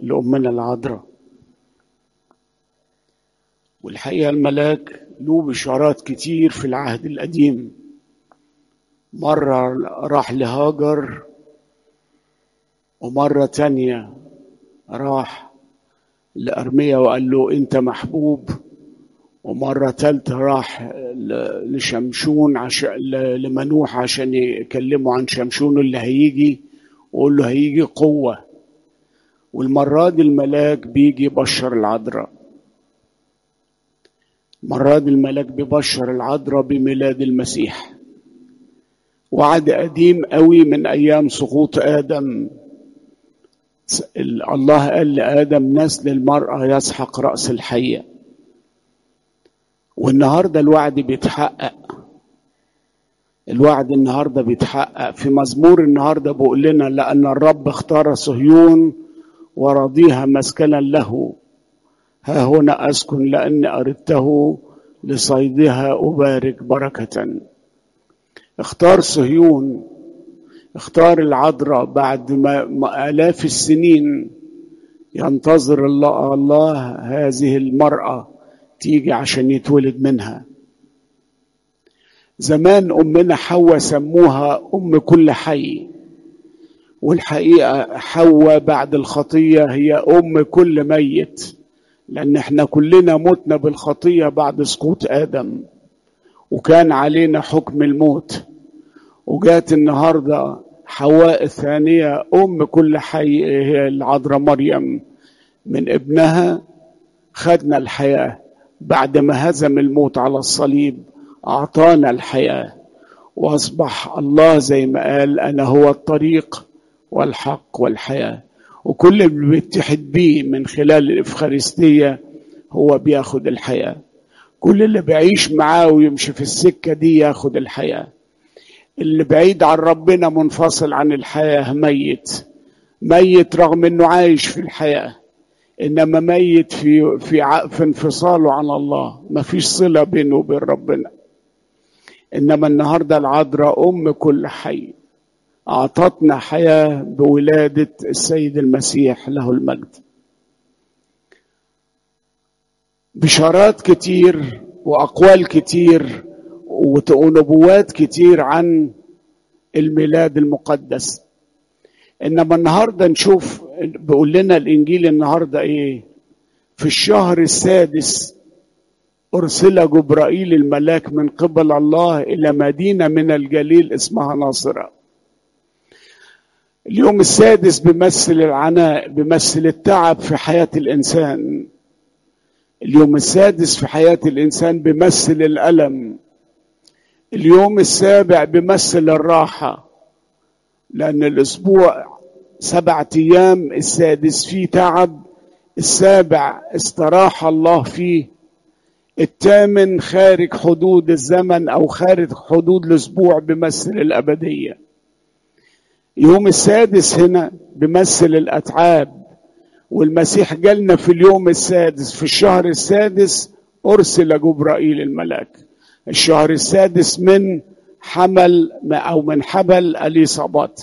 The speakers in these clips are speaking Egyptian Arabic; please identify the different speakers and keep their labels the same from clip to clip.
Speaker 1: لأمنا العذراء والحقيقة الملاك له بشارات كتير في العهد القديم مرة راح لهاجر ومرة تانية راح لأرميا وقال له أنت محبوب ومرة تالتة راح لشمشون عشان لمنوح عشان يكلموا عن شمشون اللي هيجي وقول له هيجي قوة والمرة دي الملاك بيجي يبشر العذراء مرة دي الملاك بيبشر العذراء بميلاد المسيح وعد قديم قوي من أيام سقوط آدم الله قال لآدم نسل المرأة يسحق رأس الحية والنهارده الوعد بيتحقق الوعد النهارده بيتحقق في مزمور النهارده بيقول لنا لأن الرب اختار صهيون ورضيها مسكنا له ها هنا أسكن لأني أردته لصيدها أبارك بركة اختار صهيون اختار العذراء بعد ما آلاف السنين ينتظر الله, الله هذه المرأة تيجي عشان يتولد منها زمان أمنا حواء سموها أم كل حي والحقيقة حواء بعد الخطية هي أم كل ميت لأن احنا كلنا متنا بالخطية بعد سقوط آدم وكان علينا حكم الموت وجات النهاردة حواء الثانية أم كل حي هي العذراء مريم من ابنها خدنا الحياة بعد ما هزم الموت على الصليب أعطانا الحياة وأصبح الله زي ما قال أنا هو الطريق والحق والحياة وكل اللي بيتحد بيه من خلال الإفخارستية هو بياخد الحياة كل اللي بيعيش معاه ويمشي في السكة دي ياخد الحياة اللي بعيد عن ربنا منفصل عن الحياة ميت ميت رغم انه عايش في الحياة انما ميت في في في انفصاله عن الله ما فيش صلة بينه وبين ربنا انما النهارده العذراء ام كل حي اعطتنا حياة بولادة السيد المسيح له المجد بشارات كتير واقوال كتير ونبوات كتير عن الميلاد المقدس انما النهارده نشوف بيقول لنا الانجيل النهارده ايه في الشهر السادس ارسل جبرائيل الملاك من قبل الله الى مدينه من الجليل اسمها ناصره اليوم السادس بيمثل العناء بيمثل التعب في حياه الانسان اليوم السادس في حياه الانسان بيمثل الالم اليوم السابع بيمثل الراحة لأن الأسبوع سبعة أيام السادس فيه تعب السابع استراح الله فيه الثامن خارج حدود الزمن أو خارج حدود الأسبوع بيمثل الأبدية يوم السادس هنا بيمثل الأتعاب والمسيح جالنا في اليوم السادس في الشهر السادس أرسل جبرائيل الملاك الشهر السادس من حمل او من حبل اليصابات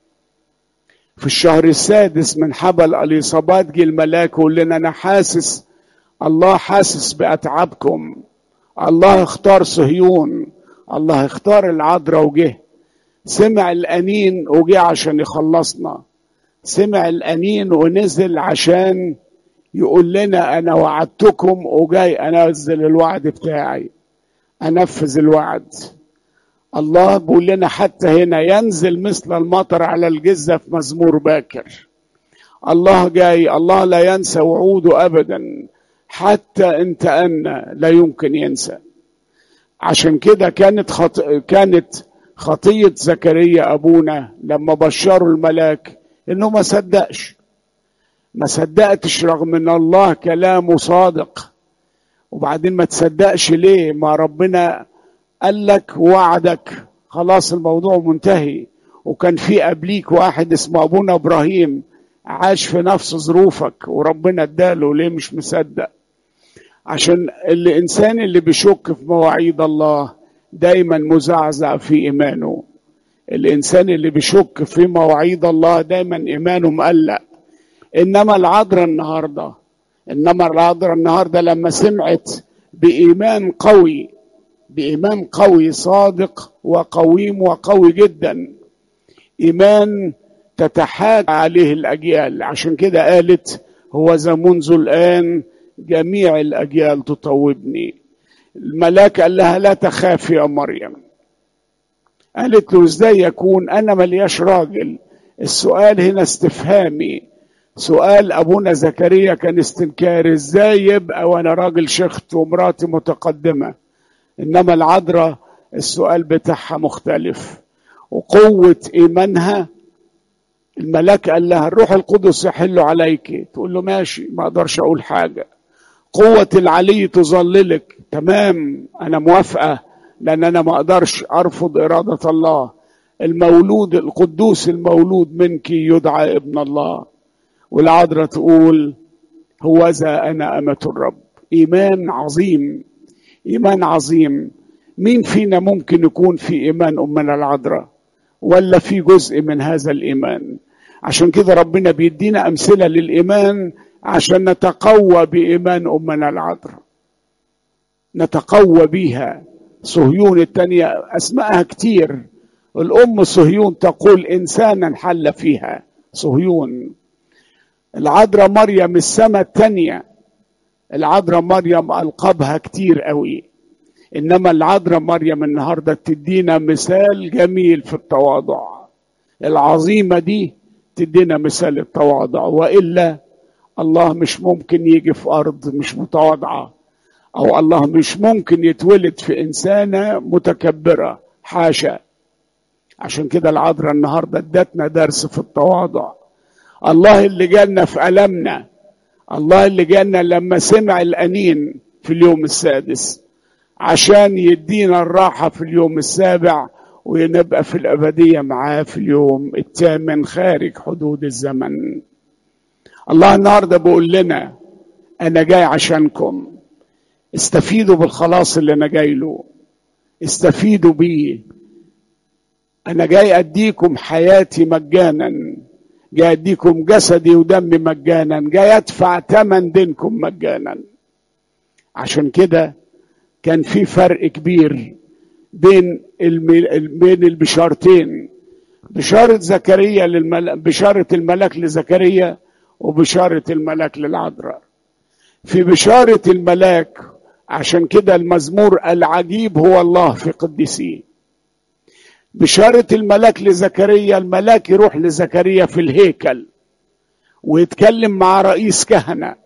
Speaker 1: في الشهر السادس من حبل اليصابات جه الملاك يقول لنا انا حاسس الله حاسس باتعابكم الله اختار صهيون الله اختار العذراء وجه سمع الانين وجه عشان يخلصنا سمع الانين ونزل عشان يقول لنا انا وعدتكم وجاي انزل الوعد بتاعي انفذ الوعد الله بيقول لنا حتى هنا ينزل مثل المطر على الجزة في مزمور باكر الله جاي الله لا ينسى وعوده ابدا حتى انت انا لا يمكن ينسى عشان كده كانت خط... كانت خطية زكريا ابونا لما بشروا الملاك انه ما صدقش ما صدقتش رغم ان الله كلامه صادق وبعدين ما تصدقش ليه ما ربنا قال لك وعدك خلاص الموضوع منتهي وكان في قبليك واحد اسمه ابونا ابراهيم عاش في نفس ظروفك وربنا اداله ليه مش مصدق عشان الانسان اللي بيشك في مواعيد الله دايما مزعزع في ايمانه الانسان اللي بيشك في مواعيد الله دايما ايمانه مقلق انما العذراء النهارده انما العذراء النهارده لما سمعت بايمان قوي بايمان قوي صادق وقويم وقوي جدا ايمان تتحاكى عليه الاجيال عشان كده قالت هو ذا منذ الان جميع الاجيال تطوبني الملاك قال لها لا تخافي يا مريم قالت له ازاي يكون انا ملياش راجل السؤال هنا استفهامي سؤال ابونا زكريا كان استنكاري ازاي يبقى وانا راجل شخت ومراتي متقدمه انما العذراء السؤال بتاعها مختلف وقوه ايمانها الملاك قال لها الروح القدس يحل عليك تقول له ماشي ما اقدرش اقول حاجه قوه العلي تظللك تمام انا موافقه لان انا ما اقدرش ارفض اراده الله المولود القدوس المولود منك يدعى ابن الله والعذراء تقول هوذا انا امه الرب ايمان عظيم ايمان عظيم مين فينا ممكن يكون في ايمان امنا العذراء ولا في جزء من هذا الايمان عشان كده ربنا بيدينا امثله للايمان عشان نتقوى بايمان امنا العذراء نتقوى بيها صهيون التانية اسمائها كتير الام صهيون تقول انسانا حل فيها صهيون العذراء مريم السماء التانية العذراء مريم ألقابها كتير قوي إنما العذراء مريم النهاردة تدينا مثال جميل في التواضع العظيمة دي تدينا مثال التواضع وإلا الله مش ممكن يجي في أرض مش متواضعة أو الله مش ممكن يتولد في إنسانة متكبرة حاشا عشان كده العذراء النهاردة ادتنا درس في التواضع الله اللي جالنا في ألمنا الله اللي جالنا لما سمع الأنين في اليوم السادس عشان يدينا الراحة في اليوم السابع ونبقى في الأبدية معاه في اليوم الثامن خارج حدود الزمن الله النهاردة بيقول لنا أنا جاي عشانكم استفيدوا بالخلاص اللي أنا جاي له استفيدوا بيه أنا جاي أديكم حياتي مجانا جاي اديكم جسدي ودمي مجانا جاي ادفع ثمن دينكم مجانا عشان كده كان في فرق كبير بين المل... بين البشارتين بشارة زكريا للمل... بشارة الملاك لزكريا وبشارة الملاك للعذراء في بشارة الملاك عشان كده المزمور العجيب هو الله في قدسيه بشارة الملاك لزكريا الملاك يروح لزكريا في الهيكل ويتكلم مع رئيس كهنة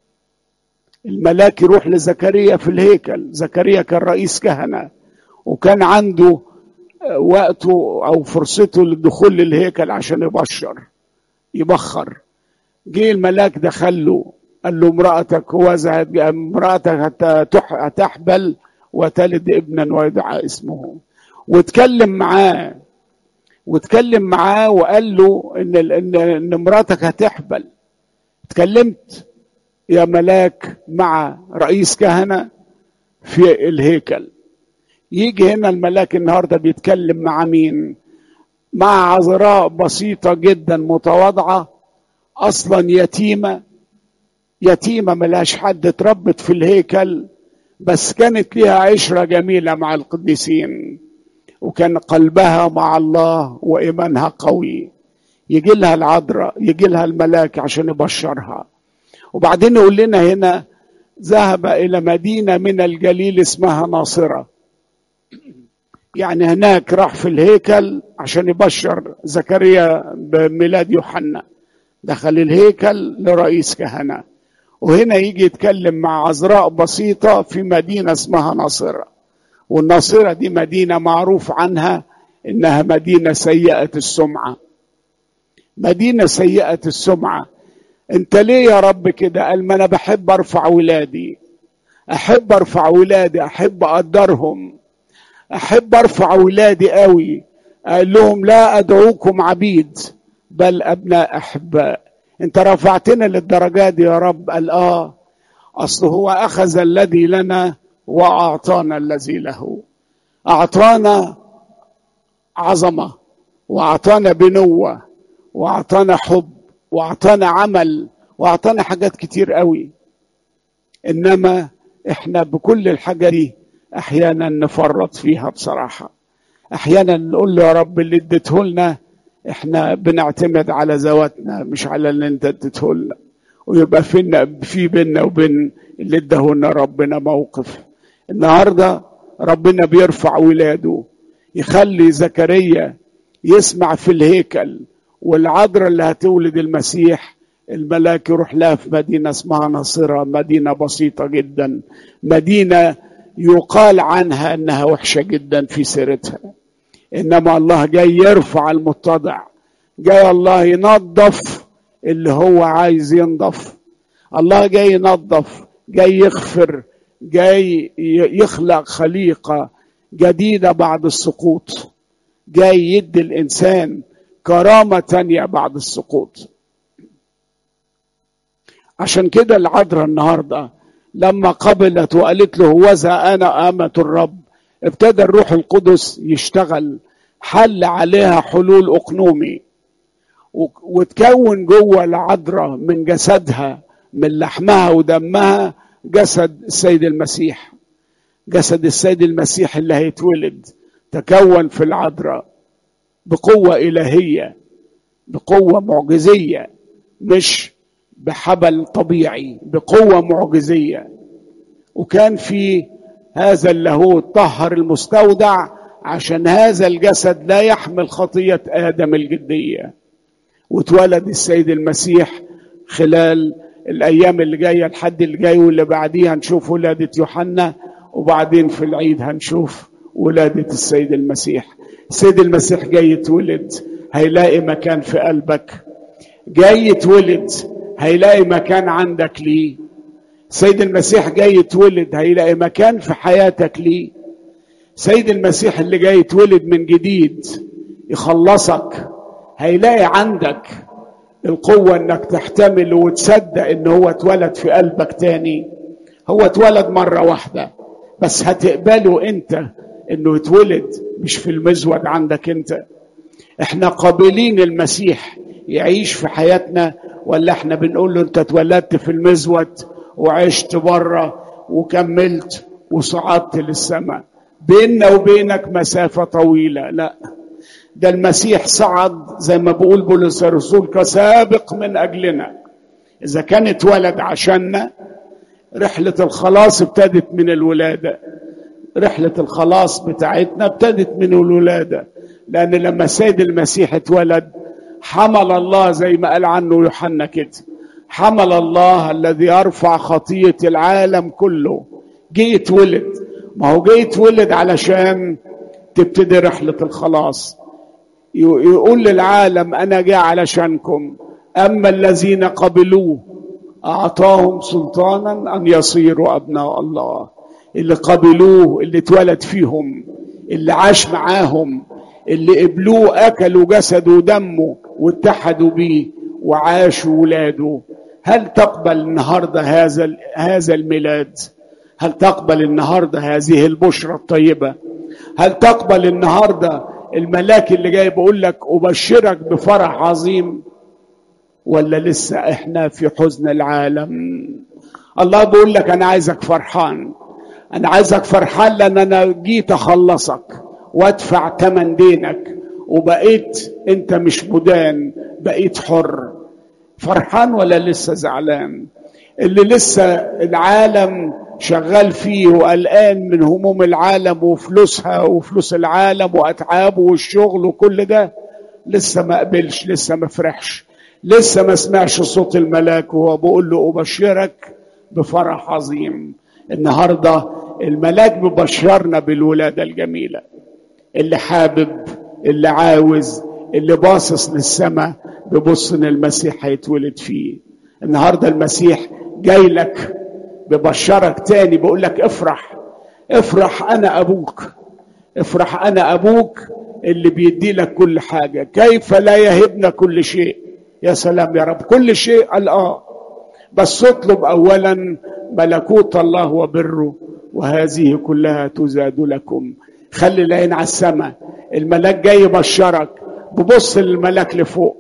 Speaker 1: الملاك يروح لزكريا في الهيكل زكريا كان رئيس كهنة وكان عنده وقته أو فرصته للدخول للهيكل عشان يبشر يبخر جه الملاك دخل له قال له امرأتك هو امرأتك هتحبل وتلد ابنا ويدعى اسمه واتكلم معاه واتكلم معاه وقال له ان ان ان مراتك هتحبل اتكلمت يا ملاك مع رئيس كهنه في الهيكل يجي هنا الملاك النهارده بيتكلم مع مين مع عذراء بسيطه جدا متواضعه اصلا يتيمه يتيمه ملهاش حد اتربت في الهيكل بس كانت ليها عشره جميله مع القديسين وكان قلبها مع الله وإيمانها قوي يجي لها العذراء يجي لها الملاك عشان يبشرها وبعدين يقول لنا هنا ذهب إلى مدينة من الجليل اسمها ناصرة يعني هناك راح في الهيكل عشان يبشر زكريا بميلاد يوحنا دخل الهيكل لرئيس كهنة وهنا يجي يتكلم مع عذراء بسيطة في مدينة اسمها ناصره والناصرة دي مدينة معروف عنها إنها مدينة سيئة السمعة مدينة سيئة السمعة أنت ليه يا رب كده قال ما أنا بحب أرفع ولادي أحب أرفع ولادي أحب أقدرهم أحب أرفع ولادي قوي قال لهم لا أدعوكم عبيد بل أبناء أحباء أنت رفعتنا للدرجات دي يا رب قال آه أصل هو أخذ الذي لنا واعطانا الذي له اعطانا عظمه واعطانا بنوه واعطانا حب واعطانا عمل واعطانا حاجات كتير قوي انما احنا بكل الحاجة دي احيانا نفرط فيها بصراحة احيانا نقول له يا رب اللي اديته لنا احنا بنعتمد على ذواتنا مش على اللي انت اديته لنا ويبقى فينا في بيننا وبين اللي ادهولنا ربنا موقف النهارده ربنا بيرفع ولاده يخلي زكريا يسمع في الهيكل والعذراء اللي هتولد المسيح الملاك يروح لها في مدينة اسمها ناصرة مدينة بسيطة جدا مدينة يقال عنها انها وحشة جدا في سيرتها انما الله جاي يرفع المتضع جاي الله ينظف اللي هو عايز ينظف الله جاي ينظف جاي يغفر جاي يخلق خليقة جديدة بعد السقوط جاي يدي الإنسان كرامة تانية بعد السقوط عشان كده العذراء النهاردة لما قبلت وقالت له وذا أنا آمة الرب ابتدى الروح القدس يشتغل حل عليها حلول أقنومي وتكون جوه العذراء من جسدها من لحمها ودمها جسد السيد المسيح جسد السيد المسيح اللي هيتولد تكون في العذراء بقوة إلهية بقوة معجزية مش بحبل طبيعي بقوة معجزية وكان في هذا اللاهوت طهر المستودع عشان هذا الجسد لا يحمل خطية آدم الجدية واتولد السيد المسيح خلال الأيام اللي جاية الحد اللي جاي واللي بعديه هنشوف ولادة يوحنا وبعدين في العيد هنشوف ولادة السيد المسيح السيد المسيح جاي يتولد هيلاقي مكان في قلبك جاي يتولد هيلاقي مكان عندك ليه سيد المسيح جاي يتولد هيلاقي مكان في حياتك ليه سيد المسيح اللي جاي يتولد من جديد يخلصك هيلاقي عندك القوة انك تحتمل وتصدق ان هو اتولد في قلبك تاني هو اتولد مرة واحدة بس هتقبله انت انه يتولد مش في المزود عندك انت احنا قابلين المسيح يعيش في حياتنا ولا احنا بنقول له انت اتولدت في المزود وعشت بره وكملت وصعدت للسماء بيننا وبينك مسافة طويلة لا ده المسيح صعد زي ما بقول بولس الرسول كسابق من أجلنا إذا كان اتولد عشاننا رحلة الخلاص ابتدت من الولادة رحلة الخلاص بتاعتنا ابتدت من الولادة لأن لما سيد المسيح اتولد حمل الله زي ما قال عنه يوحنا كده حمل الله الذي يرفع خطية العالم كله جه يتولد ما هو جه يتولد علشان تبتدي رحلة الخلاص يقول للعالم أنا جاي علشانكم أما الذين قبلوه أعطاهم سلطانا أن يصيروا أبناء الله اللي قبلوه اللي اتولد فيهم اللي عاش معاهم اللي قبلوه أكلوا جسده ودمه واتحدوا بيه وعاشوا ولاده هل تقبل النهارده هذا هذا الميلاد؟ هل تقبل النهارده هذه البشرى الطيبه؟ هل تقبل النهارده الملاك اللي جاي بيقول لك ابشرك بفرح عظيم ولا لسه احنا في حزن العالم الله بيقول لك انا عايزك فرحان انا عايزك فرحان لان انا جيت اخلصك وادفع ثمن دينك وبقيت انت مش مدان بقيت حر فرحان ولا لسه زعلان اللي لسه العالم شغال فيه وقلقان من هموم العالم وفلوسها وفلوس العالم واتعابه والشغل وكل ده لسه ما قبلش لسه ما فرحش لسه ما سمعش صوت الملاك وهو بيقول له ابشرك بفرح عظيم النهارده الملاك ببشرنا بالولاده الجميله اللي حابب اللي عاوز اللي باصص للسماء ببص ان المسيح هيتولد فيه النهارده المسيح جاي لك ببشرك تاني بقول لك افرح افرح انا ابوك افرح انا ابوك اللي بيدي لك كل حاجه كيف لا يهبنا كل شيء يا سلام يا رب كل شيء قال اه بس اطلب اولا ملكوت الله وبره وهذه كلها تزاد لكم خلي العين على السماء الملاك جاي يبشرك ببص للملاك لفوق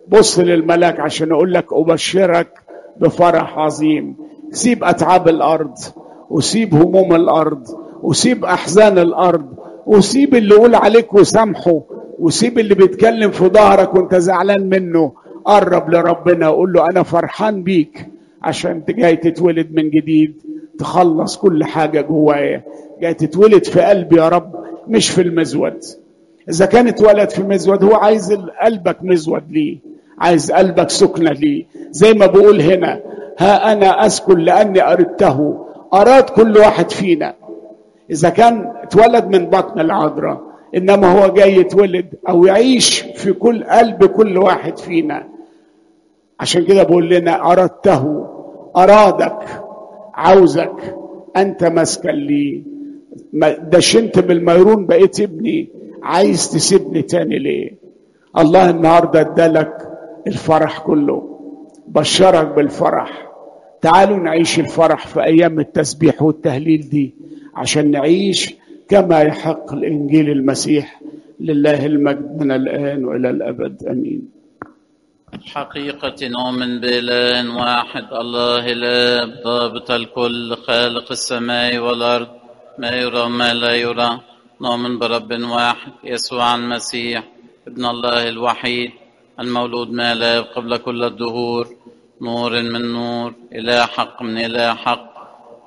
Speaker 1: بص للملاك عشان اقول لك ابشرك بفرح عظيم سيب اتعاب الارض وسيب هموم الارض وسيب احزان الارض وسيب اللي يقول عليك وسامحه وسيب اللي بيتكلم في ظهرك وانت زعلان منه قرب لربنا وقول له انا فرحان بيك عشان انت جاي تتولد من جديد تخلص كل حاجه جوايا جاي تتولد في قلبي يا رب مش في المزود اذا كان اتولد في مزود هو عايز قلبك مزود ليه عايز قلبك سكنه ليه زي ما بقول هنا ها انا اسكن لاني اردته اراد كل واحد فينا اذا كان اتولد من بطن العذراء انما هو جاي يتولد او يعيش في كل قلب كل واحد فينا عشان كده بقول لنا اردته ارادك عاوزك انت مسكن لي دشنت بالميرون بقيت ابني عايز تسيبني تاني ليه الله النهارده ادالك الفرح كله بشرك بالفرح تعالوا نعيش الفرح في ايام التسبيح والتهليل دي عشان نعيش كما يحق الانجيل المسيح لله المجد من الان والى الابد امين
Speaker 2: حقيقة نؤمن بإله واحد الله الآب ضابط الكل خالق السماء والأرض ما يرى وما لا يرى نؤمن برب واحد يسوع المسيح ابن الله الوحيد المولود ما لا قبل كل الدهور نور من نور إله حق من إله حق